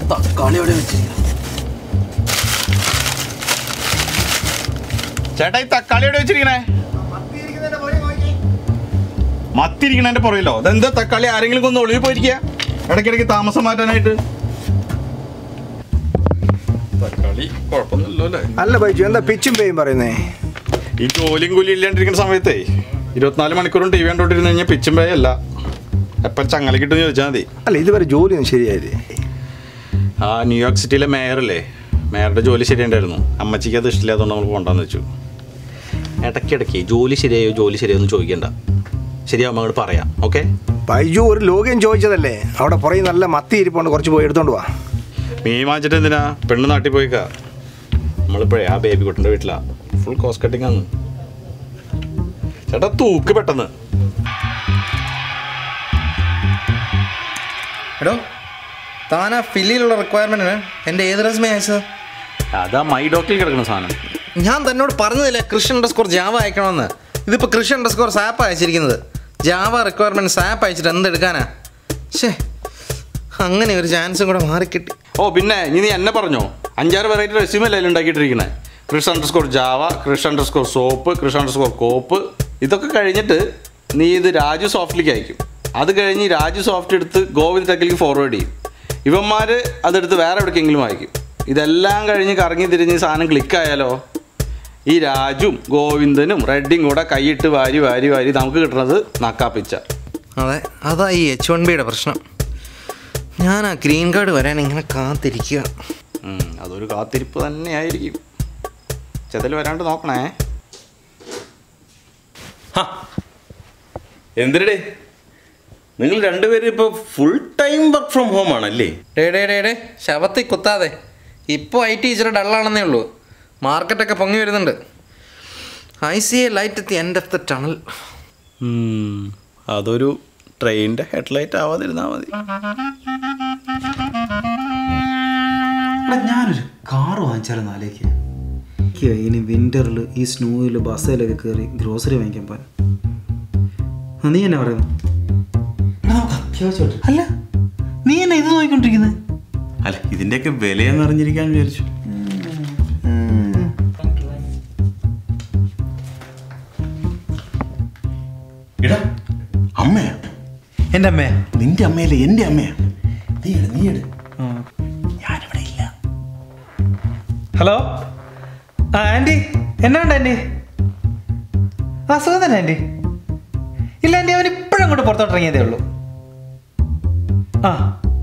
തക്കാളി എവിടെ വെച്ചിരിക്കുന്നത് ചേട്ടാ ഈ തക്കാളി എവിടെ വെച്ചിരിക്കണേ മത്തിരിക്കണതിന്റെ പുറയിലോ അതെന്താ തക്കാളി ആരെങ്കിലും ഒന്ന് ഒളിവിൽ പോയിരിക്കുക ഇടയ്ക്കിടയ്ക്ക് താമസം മാറ്റാനായിട്ട് തക്കാളി കുഴപ്പമൊന്നുമില്ലോ അല്ലേ അല്ല ബൈജു എന്താ പിച്ചും പേയും പറയുന്നേ ഈ ജോലിയും കൂലി ഇല്ലാണ്ടിരിക്കുന്ന സമയത്തേ ഇരുപത്തിനാല് മണിക്കൂറും ടി വി കണ്ടോണ്ടിരുന്ന് കഴിഞ്ഞാൽ പിച്ചും പേ അല്ല എപ്പം ചങ്ങല കിട്ടുമെന്ന് ചോദിച്ചാൽ മതി അല്ല ഇതുവരെ ജോലിയൊന്നും ശരിയായില്ലേ ആ ന്യൂയോർക്ക് സിറ്റിയിലെ മേയറല്ലേ മേയറുടെ ജോലി ശരിയുണ്ടായിരുന്നു അമ്മച്ചിക്ക് അത് ഇഷ്ടമില്ലാത്തതുകൊണ്ട് നമ്മൾ പോകണ്ടെന്ന് വെച്ചു ഇടയ്ക്കിടയ്ക്ക് ജോലി ശരിയായോ ജോലി ശരിയായോ എന്ന് ചോദിക്കണ്ട ശരിയാവുമ്പോൾ അങ്ങോട്ട് പറയാം ഓക്കെ ബൈജു ഒരു ലോഗ്യം ചോദിച്ചതല്ലേ അവിടെ പുറകെ നല്ല മത്തി ഇരിപ്പുണ്ട് കുറച്ച് പോയി എടുത്തോണ്ട് വാ മീൻ വാങ്ങിച്ചിട്ട് എന്തിനാ പെണ്ണ് നാട്ടിൽ പോയിക്കാ നമ്മളിപ്പോഴേ ആ ബേബി കുട്ടൻ്റെ വീട്ടിലാ ഫുൾ കോസ്റ്റ് കട്ടിങ് ആണ് ചേട്ടാ തൂക്ക് പെട്ടെന്ന് എടോ താൻ ആ ഫില്ലിലുള്ള റിക്വയർമെന്റിന് എൻ്റെ ഏത് റെസ്മേ അയച്ചത് അതാ മൈ ഡോക്കിൽ കിടക്കുന്ന സാധനം ഞാൻ തന്നോട് പറഞ്ഞതില്ലേ കൃഷി അണ്ടർസ്കോർ ജാവ അയക്കണമെന്ന് ഇതിപ്പോൾ കൃഷി അണ്ടർസ്കോർ സാപ്പ് അയച്ചിരിക്കുന്നത് ജാവ റിക്വയർമെന്റ് സാപ്പ് അയച്ചിട്ട് എന്തെടുക്കാനാ ശേ അങ്ങനെ ഒരു ചാൻസും കൂടെ മാറിക്കിട്ടി ഓ പിന്നെ ഇനി നീ എന്നെ പറഞ്ഞോ അഞ്ചാറ് വെറൈറ്റി റെസ്യൂമേ അല്ലേ ഉണ്ടാക്കിയിട്ടിരിക്കണേ Krish underscore Java Krish underscore soap Krish underscore കോപ്പ് ഇതൊക്കെ കഴിഞ്ഞിട്ട് നീ ഇത് രാജു സോഫ്റ്റിലേക്ക് അയക്കും അത് കഴിഞ്ഞ് ഈ രാജു സോഫ്റ്റ് എടുത്ത് ഗോവിന്ദ് ടെക്കിലേക്ക് ഫോർവേഡ് ചെയ്യും ഇവന്മാർ അതെടുത്ത് വേറെ എവിടേക്കെങ്കിലും അയക്കും ഇതെല്ലാം കഴിഞ്ഞ് കറങ്ങി തിരിഞ്ഞ് ഈ സാധനം ക്ലിക്കായാലോ ഈ രാജും ഗോവിന്ദനും റെഡ്ഡിയും കൂടെ കൈയിട്ട് വാരി വാരി വാരി നമുക്ക് കിട്ടുന്നത് നക്കാപ്പിച്ച അതെ അതാ ഈ എച്ച് വൺ ബിയുടെ പ്രശ്നം ഞാൻ ആ ഗ്രീൻ കാർഡ് വരാൻ ഇങ്ങനെ കാത്തിരിക്കുക ഉം, അതൊരു കാത്തിരിപ്പ് തന്നെയായിരിക്കും ചെതൽ വരാണ്ട് നോക്കണേ എന്തിനടേ നിങ്ങൾ രണ്ടുപേരും ഇപ്പോൾ full time work from home ആണല്ലേ ഡേ ഡേ ഡേ ഡേ ശവത്തിൽ കുത്താതെ ഇപ്പോൾ ഐ ടി ഇച്ചിരി ഡള്ളാണെന്നേ ഉള്ളൂ മാർക്കറ്റൊക്കെ പൊങ്ങി വരുന്നുണ്ട് I see a light at the end of the tunnel അതൊരു ട്രെയിനിൻ്റെ ഹെഡ്ലൈറ്റ് ആവാതിരുന്നാൽ മതി എടാ ഞാനൊരു കാറ് വാങ്ങിച്ചാലെന്ന് ആലോചിക്കുക എനിക്ക് ഇനി വിൻ്ററിൽ ഈ സ്നോയിൽ ബസ്സിലൊക്കെ കയറി ഗ്രോസറി വാങ്ങിക്കാൻ പോകാൻ ആ, നീ എന്നാ പറയുന്നു എടാ, നമുക്ക് അത്യാവശ്യമായിട്ട് അല്ല നീ എന്നാ ഇത് നോക്കിക്കൊണ്ടിരിക്കുന്നത് അല്ല ഇതിൻ്റെയൊക്കെ വിലയെന്ന് അറിഞ്ഞിരിക്കാൻ വിചാരിച്ചു ഇടാ അമ്മയാ എൻ്റെ അമ്മേ നിന്റെ അമ്മയല്ലേ എൻ്റെ അമ്മയാ നീ എട് നീ എട് ഞാനിവിടെ ഇല്ല ഹലോ ആ ആൻറ്റി എന്നാ ഉണ്ട് ആൻറ്റി ആ സുഖം തന്നെ ആൻറ്റി ഇല്ല ആൻറ്റി അവൻ ഇപ്പോഴും അങ്ങോട്ട് പുറത്തോട്ട് ഇറങ്ങിയതേ ഉള്ളൂ ആ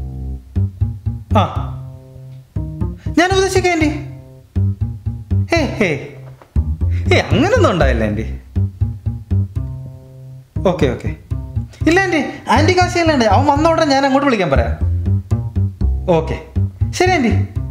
ആ ഞാൻ ഉപദേശിക്കാം ആൻറ്റി ഏ ഹേ ഏ അങ്ങനൊന്നും ഉണ്ടായില്ല ആൻറ്റി ഓക്കെ ഓക്കെ ഇല്ല ആൻറ്റി ആൻറ്റി കാശിയല്ല ആൻറ്റി അവൻ വന്ന ഉടനെ ഞാൻ അങ്ങോട്ട് വിളിക്കാൻ പറയാം ഓക്കെ ശരി ആൻറ്റി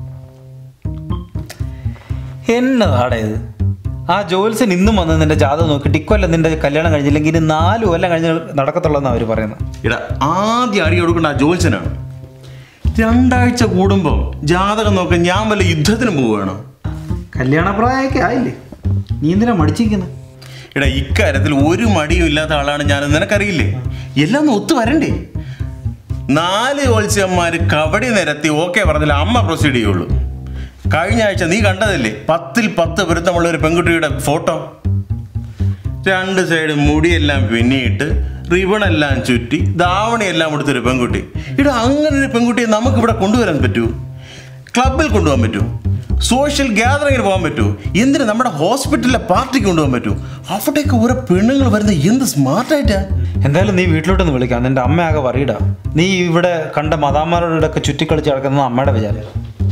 എന്നതാടാ ഇത് ആ ജോൽസൻ ഇന്നും വന്ന് നിന്റെ ജാതകം നോക്കി ടിക്കൊല്ലം നിന്റെ കല്യാണം കഴിഞ്ഞില്ലെങ്കിൽ ഇനി നാല് കൊല്ലം കഴിഞ്ഞ് നടക്കത്തുള്ളതെന്നാണ് അവർ പറയുന്നത് ഇടാ ആദ്യം അടി കൊടുക്കേണ്ട ആ ജോത്സനാണ് രണ്ടാഴ്ച കൂടുമ്പോൾ ജാതകം നോക്കാൻ ഞാൻ വല്ല യുദ്ധത്തിന് പോവുകയാണ് കല്യാണ പ്രായമൊക്കെ ആയില്ലേ നീ എന്തിനാ മടിച്ചിരിക്കുന്നത് എടാ ഇക്കാര്യത്തിൽ ഒരു മടിയും ഇല്ലാത്ത ആളാണ് ഞാൻ നിനക്കറിയില്ലേ എല്ലാം ഒന്ന് ഒത്തു വരണ്ടേ നാല് ജോത്സ്യന്മാര് കബഡി നിരത്തി ഓക്കെ പറഞ്ഞാൽ അമ്മ പ്രൊസീഡ് ചെയ്യുള്ളൂ കഴിഞ്ഞ ആഴ്ച നീ കണ്ടതല്ലേ പത്തിൽ പത്ത് പൊരുത്തമുള്ള ഒരു പെൺകുട്ടിയുടെ ഫോട്ടോ രണ്ട് സൈഡ് മുടിയെല്ലാം പിന്നിയിട്ട് റിബണെല്ലാം ചുറ്റി ധാവണിയെല്ലാം കൊടുത്തൊരു പെൺകുട്ടി ഇവിടെ അങ്ങനെ ഒരു പെൺകുട്ടിയെ നമുക്ക് ഇവിടെ കൊണ്ടുവരാൻ പറ്റൂ ക്ലബിൽ കൊണ്ടുപോകാൻ പറ്റൂ സോഷ്യൽ ഗ്യാതറിങ്ങിന് പോകാൻ പറ്റൂ എന്തിന് നമ്മുടെ ഹോസ്പിറ്റലിലെ പാർട്ടിക്ക് കൊണ്ടുപോകാൻ പറ്റൂ അവിടെയൊക്കെ ഓരോ പെണ്ണുങ്ങൾ വരുന്നത് എന്ത് സ്മാർട്ടായിട്ടാ എന്തായാലും നീ വീട്ടിലോട്ടൊന്ന് വിളിക്കാം നിന്റെ അമ്മ ആകെ പറയിടാ നീ ഇവിടെ കണ്ട മതാന്മാരോടൊക്കെ ചുറ്റിക്കളിച്ച് നടക്കുന്നത് അമ്മയുടെ വിചാരം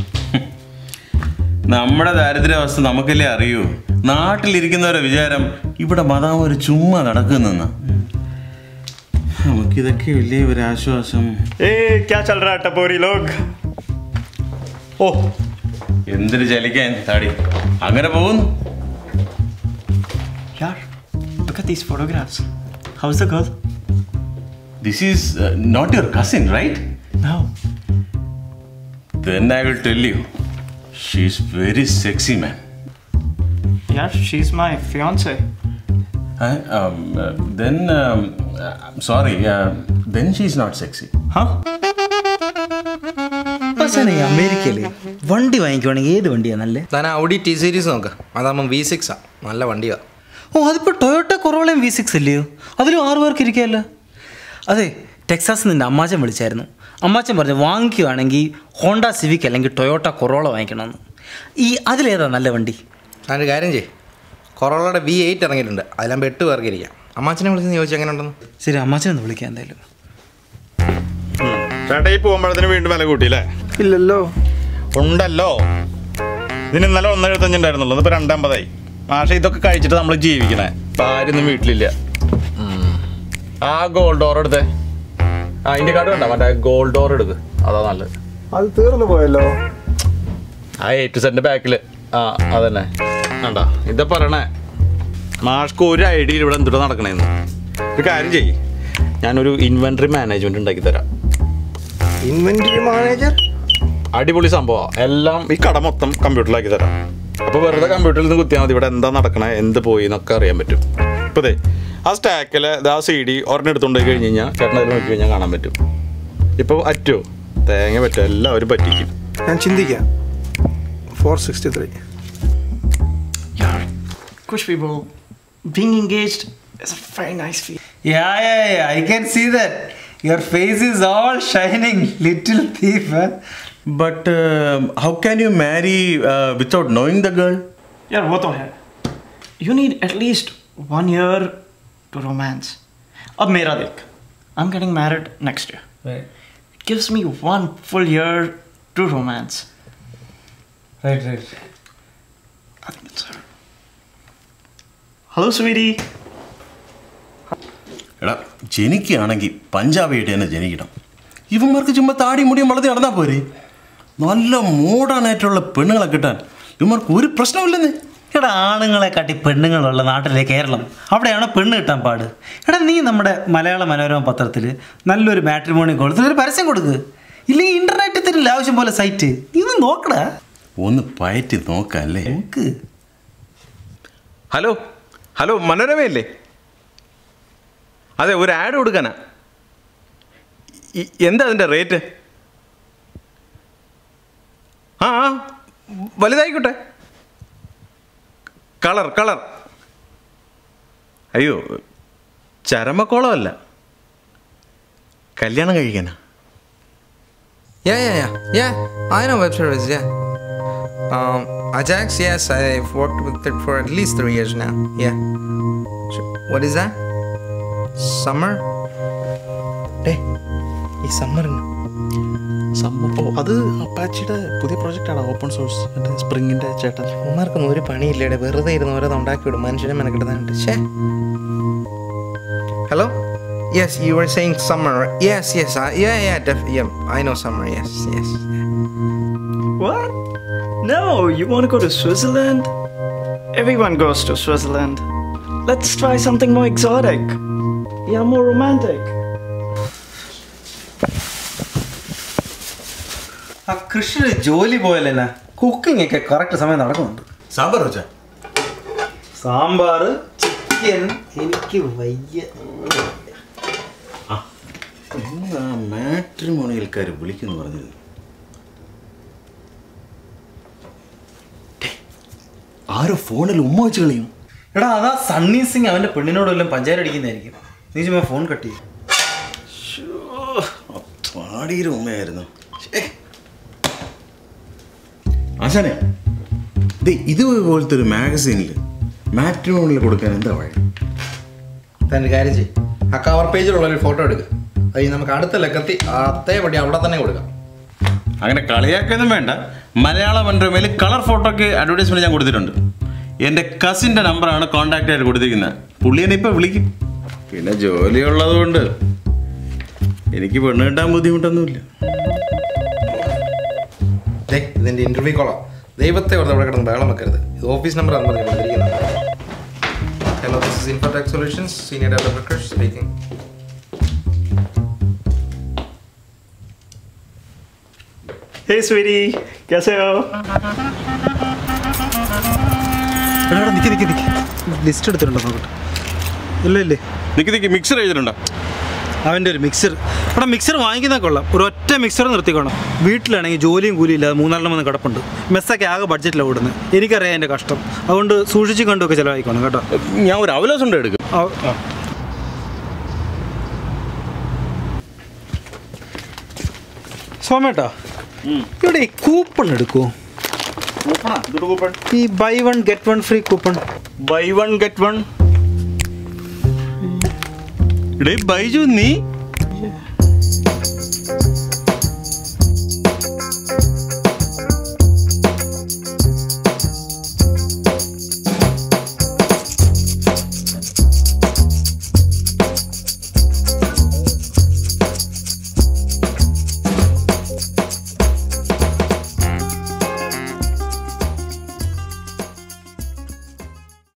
നമ്മുടെ ദാരിദ്ര്യാവസ്ഥ നമുക്കല്ലേ അറിയൂ നാട്ടിലിരിക്കുന്നവരെ വിചാരം ഇവിടെ മതാം ഒരു ചുമ്മാ നടക്കുന്നെന്ന് നമുക്കിതൊക്കെ വലിയ ഒരു ആശ്വാസം ഏ ക്യാ ചൽ രഹാ ടപ്പോരി ലോഗ് ഓ എന്തിന് ചലിക്കാൻ താടി അങ്ങനെ പോകുന്നു Yaar, look at these photographs. How's the girl? This is not your cousin right No. Then I will tell you she's very sexy man Yaar, she's my fiance. Then sorry then she's not sexy Huh? അപ്പാച്ചാനെ ഈ അമേരിക്കയിൽ വണ്ടി വാങ്ങിക്കുവാണെങ്കിൽ ഏത് വണ്ടിയാണ് നല്ലേ താൻ Audi T series നോക്ക് അതാകുമ്പോൾ വി സിക്സാ നല്ല വണ്ടിയാ ഓ അതിപ്പോൾ ടൊയോട്ട കൊറോളയും വി സിക്സ് അല്ലയോ അതിലും ആറു പേർക്ക് ഇരിക്കാമല്ലോ അതെ ടെക്സാസ് നിൻ്റെ അമ്മാച്ചൻ വിളിച്ചായിരുന്നു അമ്മാച്ചൻ പറഞ്ഞു വാങ്ങിക്കുവാണെങ്കിൽ ഹോണ്ട സിവിക് അല്ലെങ്കിൽ ടൊയോട്ട കൊറോള വാങ്ങിക്കണമെന്ന് ഈ അതിലേതാ നല്ല വണ്ടി താനൊരു കാര്യം ചെയ്യ് കൊറോളയുടെ വി എയ്റ്റ് ഇറങ്ങിയിട്ടുണ്ട് അതിലാകുമ്പോൾ എട്ട് പേർക്ക് ഇരിക്കാം അമ്മാച്ചനെ വിളിച്ചെന്ന് ചോദിച്ചാൽ എങ്ങനെ ഉണ്ടെന്ന് ശരി അമ്മാച്ചനൊന്ന് വിളിക്കാം എന്തായാലും ചേട്ടാ ഈ പോകുമ്പോഴത്തേന് വീണ്ടും വില കൂട്ടിയില്ലേ ഇല്ലല്ലോ ഉണ്ടല്ലോ ഇതിന് ഇന്നലെ ഒന്ന് എഴുപത്തഞ്ചുണ്ടായിരുന്നുള്ളൂ ഇപ്പോൾ രണ്ടമ്പതായി മാഷെ ഇതൊക്കെ കഴിച്ചിട്ട് നമ്മൾ ജീവിക്കണേ ഭാര്യൊന്നും വീട്ടിലില്ല ഉം. ആ ഗോൾഡ് ഡോർ എടുത്തേ ആ അതിൻ്റെ കാർഡ് വേണ്ട മറ്റേ ഗോൾഡ് ഡോർ എടുക്ക് അതാ നല്ലത് അത് തീർന്നു പോയല്ലോ ആ എയ്റ്റ് സെൻ്റെ ബാക്കിൽ ആ അതന്നെ വേണ്ട ഇതാ പറയണേ മാഷ്ക്ക് ഒരു ഐഡിയയിൽ ഇവിടെ എന്തുട്ടാ നടക്കണേന്ന് ഒരു കാര്യം ചെയ്യ് ഞാനൊരു ഇൻവെൻട്രി മാനേജ്മെൻറ്റ് ഉണ്ടാക്കി തരാം ഇൻവെന്ററി മാനേജർ അടിപൊളി സംഭവം എല്ലാം ഈ കട മൊത്തം കമ്പ്യൂട്ടറിലാക്കി തരാം അപ്പോൾ വെറുതെ കമ്പ്യൂട്ടറിൽ നിന്ന് കുത്തിയാൽ മതി ഇവിടെ എന്താ നടക്കണേ എന്ത് പോയി എന്നൊക്കെ അറിയാൻ പറ്റും ഇപ്പോൾ ദേ ആ സ്റ്റാക്കിൽ ആ സി ഡി ഒരെണ്ണം എടുത്തുകൊണ്ട് പോയി കഴിഞ്ഞ് കഴിഞ്ഞാൽ ചേട്ടൻ അതിൽ നോക്കി കഴിഞ്ഞാൽ കാണാൻ പറ്റും ഇപ്പോൾ പറ്റുമോ തേങ്ങ പറ്റും എല്ലാവരും പറ്റിക്കും ഞാൻ ചിന്തിക്കാം four sixty three Yeah, Kush people, being engaged is a very nice feeling. Yeah, yeah, yeah. I can see that. Your face is all shining, little thief. Huh? But uh, how can you marry uh, without knowing the girl? Yeah, what the hell? You need at least one year to romance. Ab mera dekh. I'm getting married next year. Right, It gives me one full year to romance. right, right. I think it's her. Hello, sweetie. എടാ ജനിക്കുകയാണെങ്കിൽ പഞ്ചാബിയായിട്ട് തന്നെ ജനിക്കണം ഇവന്മാർക്ക് ചുമ്മാ താടി മുടിയും വളർത്തി നടന്നാൽ പോരെ നല്ല മോഡേണായിട്ടുള്ള പെണ്ണുങ്ങളെ കിട്ടാൻ ഇവന്മാർക്ക് ഒരു പ്രശ്നമില്ലെന്ന് എടാ ആണുങ്ങളെ കാട്ടി പെണ്ണുങ്ങളുള്ള നാട്ടിലെ കേരളം അവിടെയാണ് പെണ്ണ് കിട്ടാൻ പാട് എടാ നീ നമ്മുടെ മലയാള മനോരമ പത്രത്തിൽ നല്ലൊരു മാട്രിമോണി കൊടുത്ത് ഒരു പരസ്യം കൊടുക്ക് ഇല്ലെങ്കിൽ ഇന്റർനെറ്റിൽ തരില്ല ആവശ്യം പോലെ സൈറ്റ് നീ ഒന്ന് നോക്കടാ ഒന്ന് പയറ്റി നോക്കല്ലേ നോക്ക് ഹലോ ഹലോ മനോരമയല്ലേ അതെ ഒരു ആഡ് കൊടുക്കാനാ ഇ- എന്താ അതിൻ്റെ റേറ്റ് ആ ആ വലുതായിക്കോട്ടെ കളർ കളർ അയ്യോ ചരമക്കോളമല്ല കല്യാണം കഴിക്കാനാ Yeah, yeah, yeah. Yeah, I know web service, yeah. Um, Ajax, yes, I've worked with it for at least three years now. Yeah. Sure. What is that? Summer? Hey, ഈ summer summer ഓ അത് അപ്പാച്ചിയുടെ പുതിയ പ്രോജക്റ്റാണ് open source മറ്റേ സ്പ്രിങ്ങിൻ്റെ ചേട്ടൻ ഉമ്മാർക്കൊന്നും ഒരു പണിയില്ലേടെ വെറുതെ ഇരുന്ന് ഓരോന്ന് ഉണ്ടാക്കി വിടും മനുഷ്യനെ മെനക്കെടുത്താനുണ്ട് ഷേ hello yes you are saying summer yes yes yeah yeah def yeah I know summer yes yes What? No, you want to go to Switzerland? Everyone goes to Switzerland. Let's try something more exotic. Yeah, more romantic. ആ കൃഷിയുടെ ജോലി പോയല്ലേ cooking ഒക്കെ correct സമയം നടക്കുന്നുണ്ട് സാമ്പാർ വെച്ചാ sambar chicken എനിക്ക് വയ്യ മാട്രിമോണിയൽക്കാർ വിളിക്കുന്നു പറഞ്ഞത് ആരോ ഫോണിൽ ഉമ്മ വെച്ച് കളിയും എടാ അതാ സണ്ണി സിംഗ് അവന്റെ പെണ്ണിനോട് വല്ലതും പഞ്ചായത്ത് അടിക്കുന്നതായിരിക്കും നീ ചുമ്മാ ഫോൺ കട്ട് ചെയ്യും പാടിയൊരു ഉമ്മയായിരുന്നു ശ്ശേ. ആശാനെ ദേ ഇതുപോലത്തെ ഒരു മാഗസീനിൽ മാട്രിമോണിയിൽ കൊടുക്കാൻ എന്താ വഴി തൻ്റെ കാര്യം ചെയ്യും ആ കവർ പേജിലുള്ള ഒരു ഫോട്ടോ എടുക്കുക അത് കഴിഞ്ഞ് നമുക്ക് അടുത്ത ലക്കത്തി അതേപടി അവിടെ തന്നെ കൊടുക്കാം അങ്ങനെ കളിയാക്കൊന്നും വേണ്ട മലയാള മനോരമയിൽ കളർ ഫോട്ടോക്ക് അഡ്വർടൈസ്മെന്റ് ഞാൻ കൊടുത്തിട്ടുണ്ട് എൻ്റെ കസിൻ്റെ നമ്പറാണ് കോൺടാക്റ്റ് ആയിട്ട് കൊടുത്തിരിക്കുന്നത് പുള്ളി എന്നെ ഇപ്പം വിളിക്കും പിന്നെ ജോലി ഉള്ളതുകൊണ്ട് എനിക്ക് പെണ്ണ് കിട്ടാൻ ബുദ്ധിമുട്ടൊന്നുമില്ല ദേ ഇതിൻ്റെ ഇൻ്റർവ്യൂ കോളാം ദൈവത്തെ വെറുതെ അവിടെ കിടന്ന് ബഹളം വെക്കരുത് ഇത് ഓഫീസ് നമ്പർ ആണെന്ന് പറഞ്ഞ് കൊടുത്തിരിക്കുന്നത് hello this is Infotech solutions senior developer speaking Hey, sweetie. कैसे हो? എടാ എടാ, നിക്ക് നിക്ക് നിക്ക് ലിസ്റ്റ് എടുത്തിട്ടുണ്ടോ നോക്കട്ടെ ഇല്ല ഇല്ലേ നിക്ക് നിക്ക് മിക്സർ എഴുതിട്ടുണ്ടോ അവൻ്റെ ഒരു മിക്സർ ഇവിടെ മിക്സർ വാങ്ങിക്കുന്ന കൊള്ളാം ഒരു ഒറ്റ മിക്സർ നിർത്തിക്കോണം വീട്ടിലാണെങ്കിൽ ജോലിയും കൂലിയും ഇല്ലാതെ മൂന്നാലെണ്ണം വന്ന് കിടപ്പുണ്ട് മെസ്സൊക്കെ ആകെ ബഡ്ജറ്റിലാണ് ഓടുന്നത് എനിക്കറിയാം എൻ്റെ കഷ്ടം അതുകൊണ്ട് സൂക്ഷിച്ച് കണ്ടുമൊക്കെ ചിലവായിക്കോണം കേട്ടോ ഞാൻ ഒരു അവലോസം ഉണ്ട് എടുക്കും ആ- ആ. സോമേട്ടാ ഇവിടെ ഈ കൂപ്പൺ എടുക്കുമോ ഈ buy one get one free coupon buy one get one ഇടേ ബൈജു നീ